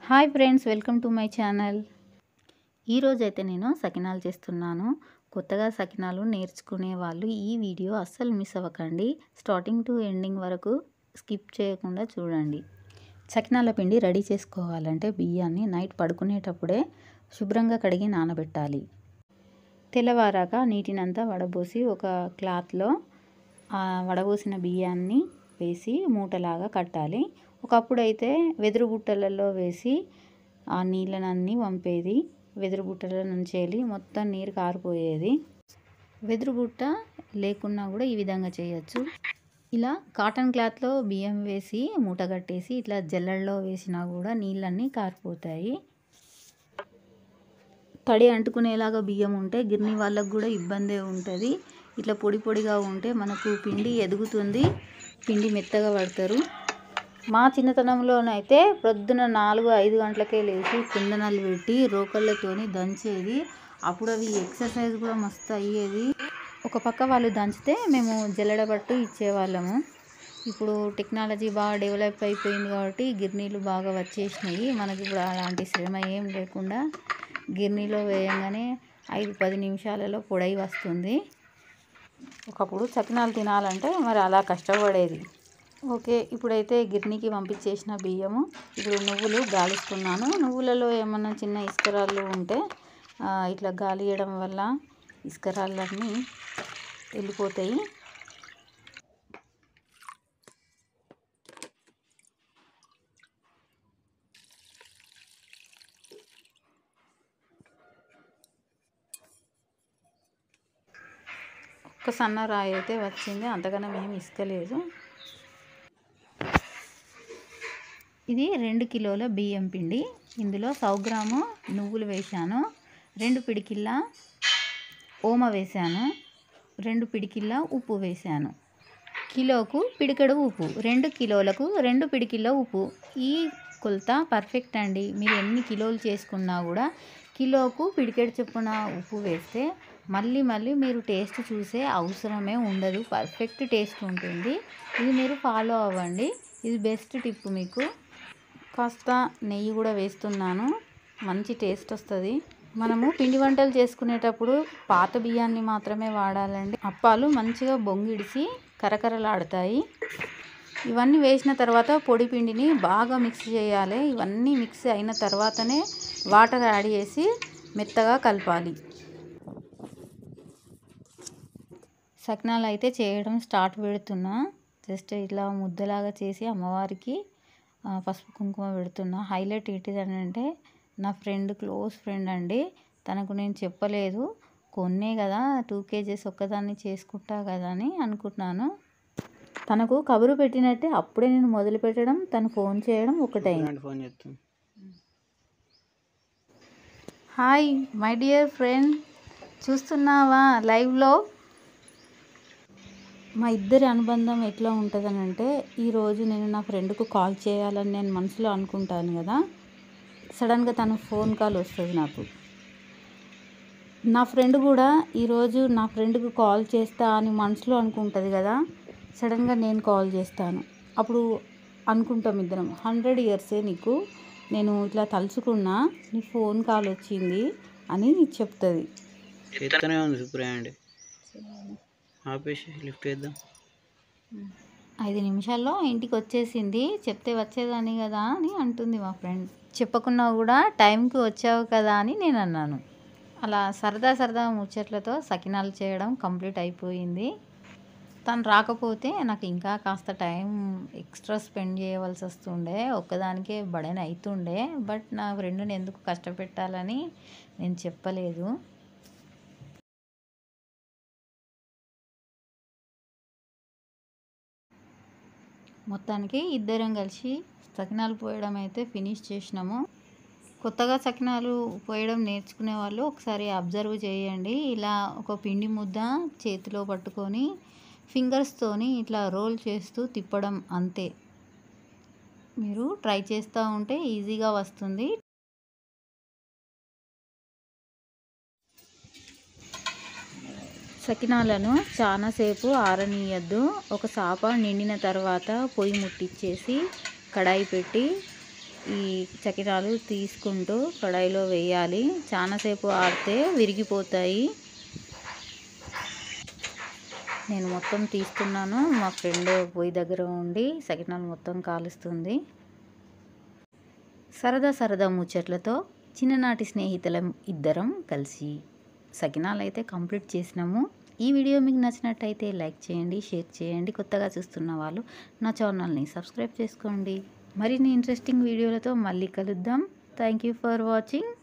hi friends welcome to my channel ఈరోజు అయితే నేను సకినాలు చేస్తున్నాను కొత్తగా సకినాలు నేర్చుకునే వాళ్ళు ఈ వీడియో అస్సలు మిస్ అవ్వకండి స్టార్టింగ్ టు ఎండింగ్ వరకు స్కిప్ చేయకుండా చూడండి సకినాల పిండి రెడీ చేసుకోవాలంటే బియ్యాన్ని నైట్ పడుకునేటప్పుడే శుభ్రంగా కడిగి నానబెట్టాలి తెల్లవారాక నీటినంతా వడబోసి ఒక క్లాత్లో ఆ వడబోసిన బియ్యాన్ని వేసి మూటలాగా కట్టాలి ఒకప్పుడు అయితే వెదురు బుట్టలలో వేసి ఆ నీళ్ళనన్నీ పంపేది వెదురు బుట్టల నుంచి వెళ్ళి మొత్తం నీరు కారిపోయేది వెదురు బుట్ట లేకున్నా కూడా ఈ విధంగా చేయొచ్చు ఇలా కాటన్ క్లాత్లో బియ్యం వేసి మూట కట్టేసి ఇట్లా జల్లెడలో వేసినా కూడా నీళ్ళన్నీ కారిపోతాయి తడి అంటుకునేలాగా బియ్యం ఉంటే గిర్ని వాళ్ళకు కూడా ఇబ్బందే ఉంటుంది ఇట్లా పొడి పొడిగా ఉంటే మనకు పిండి ఎదుగుతుంది పిండి మెత్తగా పడతారు మా చిన్నతనంలోనైతే ప్రొద్దున నాలుగు ఐదు గంటలకే లేచి కుందనాలు పెట్టి రోకళ్ళతోని దంచేది అప్పుడు అవి ఎక్సర్సైజ్ కూడా మస్తు అయ్యేది ఒక పక్క వాళ్ళు దంచితే మేము జల్లెడ పట్టు ఇచ్చేవాళ్ళము ఇప్పుడు టెక్నాలజీ బాగా డెవలప్ అయిపోయింది కాబట్టి గిర్నీలు బాగా వచ్చేసినాయి మనకి ఇప్పుడు అలాంటి శ్రమ ఏం లేకుండా గిర్నీలో వేయంగానే ఐదు పది నిమిషాలలో పొడై వస్తుంది ఒకప్పుడు చకినాలు తినాలంటే మరి అలా కష్టపడేది ఓకే ఇప్పుడైతే గిర్నీకి పంపించేసిన బియ్యము ఇప్పుడు నువ్వులు గాలిస్తున్నాను నువ్వులలో ఏమన్నా చిన్న ఇసుకరాళ్ళు ఉంటే ఇట్లా గాలి వేయడం వల్ల ఇసుకరాళ్ళన్నీ వెళ్ళిపోతాయి ఒక్క సన్న రాయి అయితే వచ్చింది అంతకన్నా మేము ఇసుకలేదు ఇది రెండు కిలోల బియ్యం పిండి ఇందులో సౌ గ్రాము నువ్వులు వేశాను రెండు పిడికిళ్ళ ఓమ వేశాను రెండు పిడికిళ్ళ ఉప్పు వేశాను కిలోకు పిడికెడు ఉప్పు రెండు కిలోలకు రెండు పిడికిళ్ళ ఉప్పు ఈ కొలత పర్ఫెక్ట్ అండి మీరు ఎన్ని కిలోలు చేసుకున్నా కూడా కిలోకు పిడికెడు చొప్పున ఉప్పు వేస్తే మళ్ళీ మళ్ళీ మీరు టేస్ట్ చూసే అవసరమే ఉండదు పర్ఫెక్ట్ టేస్ట్ ఉంటుంది ఇది మీరు ఫాలో అవ్వండి ఇది బెస్ట్ టిప్ మీకు కాస్త నెయ్యి కూడా వేస్తున్నాను మంచి టేస్ట్ వస్తుంది మనము పిండి వంటలు చేసుకునేటప్పుడు పాత బియ్యాన్ని మాత్రమే వాడాలండి అప్పాలు మంచిగా బొంగిడిసి కరకరలాడతాయి ఇవన్నీ వేసిన తర్వాత పొడి పిండిని బాగా మిక్స్ చేయాలి ఇవన్నీ మిక్స్ అయిన తర్వాతనే వాటర్ యాడ్ చేసి మెత్తగా కలపాలి సకినాలు అయితే చేయడం స్టార్ట్ పెడుతున్నా జస్ట్ ఇట్లా ముద్దలాగా చేసి అమ్మవారికి పసుపు కుంకుమ పెడుతున్నా హైలైట్ ఏంటిదని అంటే నా ఫ్రెండ్ క్లోజ్ ఫ్రెండ్ అండి తనకు నేను చెప్పలేదు కొన్నే కదా టూ కేజెస్ ఒక్కదాన్ని చేసుకుంటా కదా అని అనుకుంటున్నాను తనకు కబురు పెట్టినట్టే అప్పుడే నేను మొదలు పెట్టడం తను ఫోన్ చేయడం ఒకటైంది ఫోన్ చేస్తాం హాయ్ మై డియర్ ఫ్రెండ్ చూస్తున్నావా లైవ్లో మా ఇద్దరి అనుబంధం ఎట్లా ఉంటుందని అంటే ఈరోజు నేను నా ఫ్రెండ్కు కాల్ చేయాలని నేను మనసులో అనుకుంటాను కదా సడన్గా తన ఫోన్ కాల్ వస్తుంది నాకు నా ఫ్రెండ్ కూడా ఈరోజు నా ఫ్రెండ్కి కాల్ చేస్తా అని మనసులో అనుకుంటుంది కదా సడన్గా నేను కాల్ చేస్తాను అప్పుడు అనుకుంటాం ఇద్దరం హండ్రెడ్ ఇయర్సే నీకు నేను ఇట్లా తలుచుకున్నా నీ ఫోన్ కాల్ వచ్చింది అని నీకు చెప్తుంది చేతనే ఉంది సుప్రియ అండి ఆపేసి లిఫ్ట్ చేద్దాం ఐదు నిమిషాల్లో ఇంటికి వచ్చేసింది చెప్తే వచ్చేదాన్ని కదా అని అంటుంది మా ఫ్రెండ్ చెప్పకున్నా కూడా టైంకి వచ్చావు కదా అని నేను అన్నాను అలా సరదా సరదా ముచ్చట్లతో సకినాలు చేయడం కంప్లీట్ అయిపోయింది తను రాకపోతే నాకు ఇంకా కాస్త టైం ఎక్స్ట్రా స్పెండ్ చేయవలసి వస్తుండే ఒక్కదానికే బడన్ అవుతుండే బట్ నా ఫ్రెండ్ని ఎందుకు కష్టపెట్టాలని నేను చెప్పలేదు మొత్తానికి ఇద్దరం కలిసి సకినాలు పోయడం అయితే ఫినిష్ చేసినాము కొత్తగా సకినాలు పోయడం నేర్చుకునే వాళ్ళు ఒకసారి అబ్జర్వ్ చేయండి ఇలా ఒక పిండి ముద్ద చేతిలో పట్టుకొని ఫింగర్స్తోని ఇట్లా రోల్ చేస్తూ తిప్పడం అంతే మీరు ట్రై చేస్తూ ఉంటే ఈజీగా వస్తుంది సకినాలను చాలాసేపు ఆరనీయద్దు ఒక సాప నిండిన తర్వాత పొయ్యి ముట్టించేసి కడాయి పెట్టి ఈ చకినాలు తీసుకుంటూ కడాయిలో వేయాలి చాలాసేపు ఆడితే విరిగిపోతాయి నేను మొత్తం తీస్తున్నాను మా ఫ్రెండ్ పొయ్యి దగ్గర ఉండి సకినాలు మొత్తం కాలుస్తుంది సరదా సరదా ముచ్చట్లతో చిన్ననాటి స్నేహితులం ఇద్దరం కలిసి సకినాలు అయితే కంప్లీట్ చేసినాము ఈ వీడియో మీకు నచ్చినట్టయితే లైక్ చేయండి షేర్ చేయండి కొత్తగా చూస్తున్న వాళ్ళు నా ఛానల్ని సబ్స్క్రైబ్ చేసుకోండి మరిన్ని ఇంట్రెస్టింగ్ వీడియోలతో మళ్ళీ కలుద్దాం థ్యాంక్ యూ ఫర్ వాచింగ్